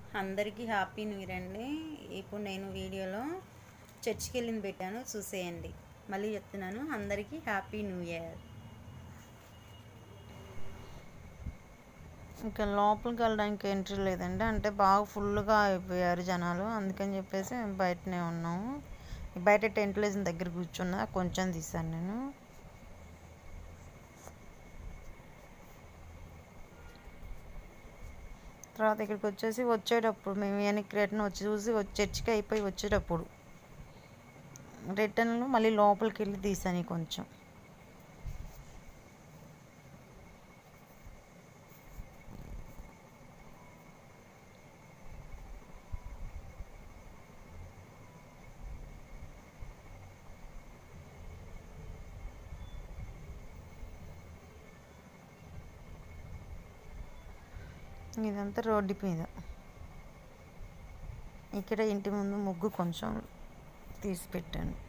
అందరికీ happy new year అండి ఇప్పుడు నేను వీడియోలో చర్చికి వెళ్ళింది పెట్టాను చూసేయండి మళ్ళీ చెప్తున్నాను అందరికీ హ్యాపీ న్యూ ఇయర్ ఇంకా లోపలికి వెళ్ళడానికి ఎంట్రీ లేదండి అంటే బాగా ఫుల్గా అయిపోయారు జనాలు అందుకని చెప్పేసి మేము బయటనే ఉన్నాము బయట టెంట్ వేసిన దగ్గర కూర్చున్నా కొంచెం తీసాను నేను తర్వాత ఇక్కడికి వచ్చేసి వచ్చేటప్పుడు మేము వెనక్కి రిటర్న్ వచ్చి చూసి వచ్చి చర్చికి అయిపోయి వచ్చేటప్పుడు రిటర్న్లో మళ్ళీ లోపలికి వెళ్ళి తీసాను కొంచెం ఇదంతా రోడ్డు మీద ఇక్కడ ఇంటి ముందు ముగ్గు కొంచెం తీసి పెట్టాను